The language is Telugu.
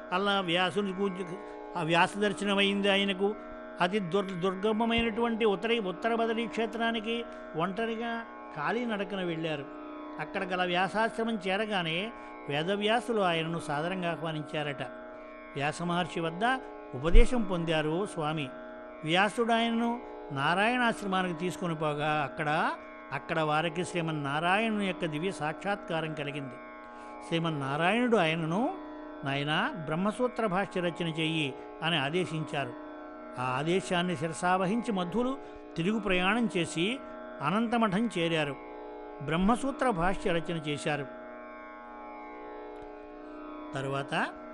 అలా వ్యాసుని కూర్చు ఆ వ్యాస దర్శనమైంది ఆయనకు అతి దుర్ దుర్గమమైనటువంటి ఉత్తర ఉత్తర బదరీ క్షేత్రానికి ఒంటరిగా ఖాళీ నడకన వెళ్ళారు అక్కడ గల వ్యాసాశ్రమం చేరగానే వేదవ్యాసులు ఆయనను సాదరంగా ఆహ్వానించారట వ్యాస మహర్షి వద్ద ఉపదేశం పొందారు స్వామి వ్యాసుడు ఆయనను నారాయణాశ్రమానికి తీసుకొని పోగా అక్కడ అక్కడ వారికి శ్రీమన్నారాయణుని యొక్క దివ్య సాక్షాత్కారం కలిగింది శ్రీమన్నారాయణుడు ఆయనను నాయన బ్రహ్మసూత్ర భాష్య రచన చెయ్యి అని ఆదేశించారు ఆ ఆదేశాన్ని శిరసావహించి మధ్వులు తిరుగు ప్రయాణం చేసి అనంతమఠం చేరారు బ్రహ్మసూత్ర భాష్య రచన చేశారు తరువాత